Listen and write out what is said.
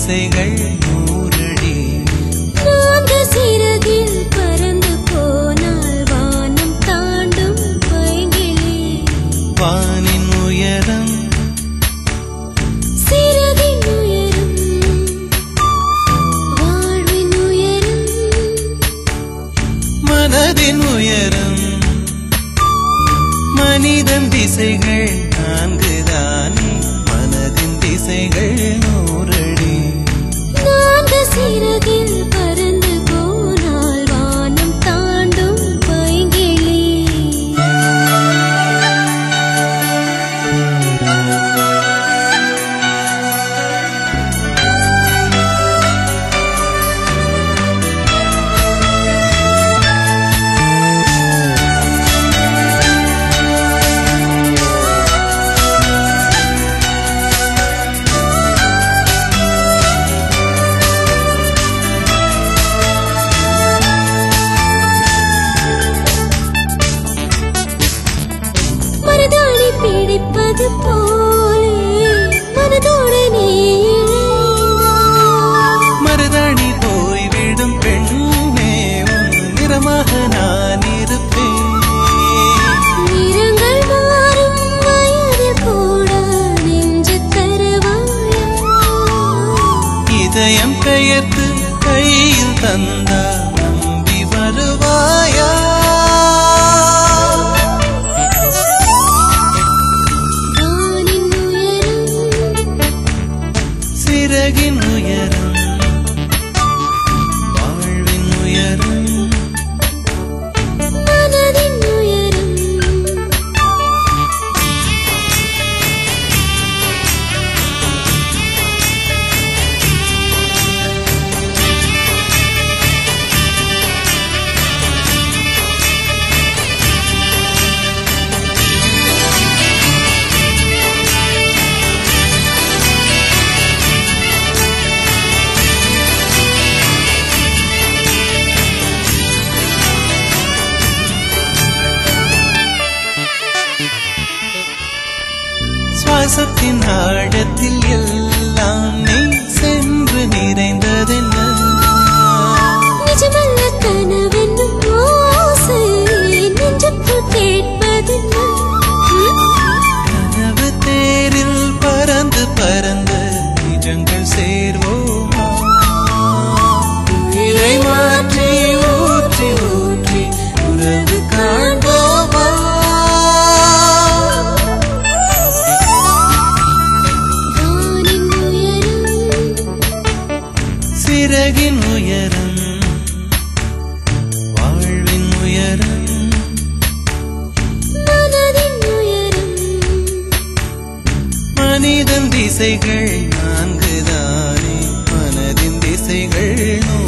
திசைகள் நூறடி நான்கு சிறகில் பறந்து போனால் வானம் தாண்டும் பைங்கிளி வானின் உயரம் சிறகின் உயரம் வாழ்வின் உயரம் மனதின் உயரம் மனிதன் திசைகள் நான்குதானே மனதின் திசைகள் நூறடி நான்கு சிறகில் பறந்து போனால் வானம் தாண்டும் பைங்கிளி மனதாளி பிடிப்பது போலே மனதோடு நீ இணைந்தாய். மருதாணி போய்விடும் பெண்ணே உன் நிறமாக நான் இருப்பேன் நிறங்கள் மாறும் வயது கூட நெஞ்சு தருவாயா இதயம் பெயர்த்து கையில் தந்தா நம்பி வருவாயா வானின் உயரம் சிறகின் உயரம் வாழ்வின் உயரம் மனதின் உயரம் சுவாசத்தின் ஆழத்தில் எல்லாம் நீ சென்று நிறைந்ததென்ன நிஜமல்ல கனவென்னும் ஓசை நெஞ்சுக்குள் கேட்பதென்ன? ம்? கனவு தேரில் பறந்து பறந்து நிஜங்கள் சேர்வோமா உயிரை மாற்றி ஊற்றி ஊற்றி உறவு காண்போமா வானின் உயரம் சிறகின் உயரம் வாழ்வின் உயரம் மனதின் உயரம் மனிதன் திசைகள் நான்குதானே மனதின் திசைகள் நூறு